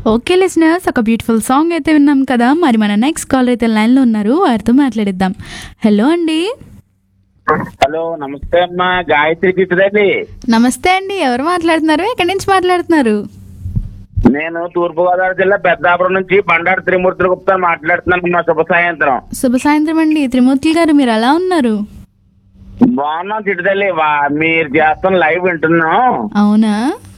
Okay listeners ఒక beautiful song అయితే విన్నాం కదా మరి మన నెక్స్ట్ కాల్ అయితే లైన్లో ఉన్నారు వారితో మాట్లాడిద్దాం హలో అండి హలో నమస్తే అమ్మా గాయత్రి చిట్టుదండి నమస్తే అండి ఎవరు మాట్లాడుతున్నారు ఎక్కడి నుంచి మాట్లాడుతున్నారు నేను తూర్పుగోదావరి జిల్లా పెద్దాపురం నుంచి బండారు త్రిమూర్తుల గుప్తా మాట్లాడుతున్నాను మా శుభ సాయంత్రం శుభ సాయంత్రం అండి త్రిమూర్తి గారు మీరు ఎలా ఉన్నారు బాగున్నాం చిట్టుదల్లి వా- మీరు చేస్తున్న లైవ్ వింటున్నాం అవునా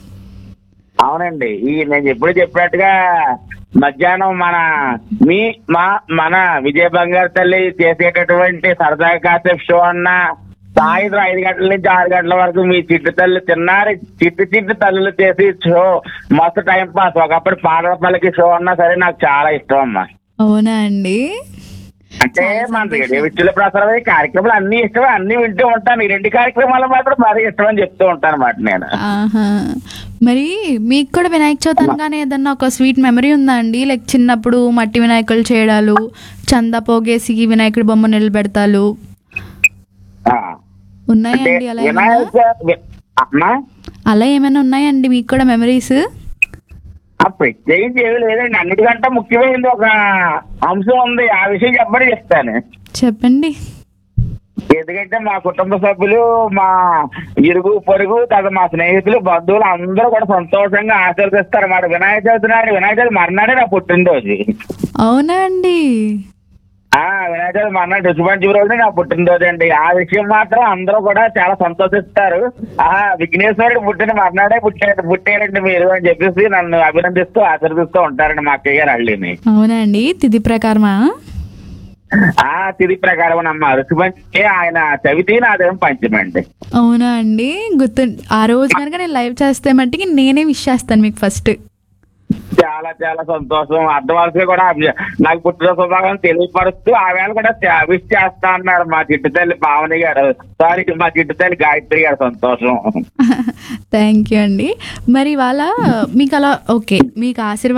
అవునండి ఈ నేను ఎప్పుడు చెప్పినట్టుగా మధ్యాహ్నం మన మీ మా మన విజయ బంగారు తల్లి చేసేటటువంటి సరదా కాసేపు షో అన్న సాయంత్రం ఐదు గంటల నుంచి ఆరు గంటల వరకు మీ చిట్టు తల్లి తిన్నారు చిట్టు చిట్టు తల్లులు చేసి షో మస్తు టైం పాస్ ఒకప్పుడు పాటల పల్లకి షో అన్నా సరే నాకు చాలా ఇష్టం అమ్మా అవునా అండి అంటే మన రేడియో విచ్చుల ప్రసారం ఈ కార్యక్రమాలు అన్ని ఇష్టమే అన్ని వింటూ ఉంటాను ఈ రెండు కార్యక్రమాలు మాత్రం మరీ ఇష్టం అని చెప్తూ ఉంటాను అన్నమాట నేను ఆహా మరి మీకు కూడా వినాయక చవితి అనగానే ఏదన్నా ఒక స్వీట్ మెమరీ ఉందా అండి లైక్ చిన్నప్పుడు మట్టి వినాయకులు చేయడాలు చందా పోగేసి వినాయకుడి బొమ్మ నిలబెడతాలు ఆ. అంటే ఉన్నాయండి అలా ఏమైనా వినాయక వి- అమ్మా అలా ఏమైనా ఉన్నాయండి మీకు కూడా మెమరీస్ ఆ ప్రత్యేకించి ఏమీ లేదండి అన్నిటికంటే ముఖ్యమైనది ఒక అంశం ఉంది ఆ విషయం చెప్పని చెప్తాను చెప్పండి ఎందుకంటే మా కుటుంబ సభ్యులు మా ఇరుగు పొరుగు తర్వాత మా స్నేహితులు బంధువులు అందరూ కూడా సంతోషంగా ఆశీర్వదిస్తారు అన్నమాట వినాయక చవితి నాడు వినాయక చవితి మర్నాడే నా పుట్టినరోజు అవునా అండి ఆ వినాయక చవితి మర్నాడు రుచిపంచమి రోజు నా పుట్టినరోజు అండి ఆ విషయం మాత్రం అందరూ కూడా చాలా సంతోషిస్తారు ఆ విఘ్నేశ్వరుడు పుట్టిన మర్నాడే పుట్టారు పుట్టారండి మీరు అని చెప్పేసి నన్ను అభినందిస్తూ ఆశీర్దిస్తూ ఉంటారండి మా అక్కయ్య గారు అల్లిని అవునా అండి తిథి ప్రకారమా ఆ తిది ప్రకారం అమ్మ రుచిపంచమి ఆయన చవితి నాదేమో పంచమండి అవునా అండి గుర్తు ఆ రోజు కనుక నేను లైవ్ చేస్తే మట్టికి నేనే విష్ చేస్తాను మీకు ఫస్ట్ చాలా చాలా సంతోషం అర్థవలసి కూడా అభి- నాకు పుట్టిన శుభాకాంక్షలు తెలియపరుస్తూ ఆ వేళ కూడా విష్ చేస్తా అన్నారు మా చిట్టు తల్లి పావని గారు సారీ మా చిట్టు తల్లి గాయత్రి గారు సంతోషం థ్యాంక్ యూ అండి మరి వాళ్ళ మీకు అలా ఓకే మీకు ఆశీర్వాదం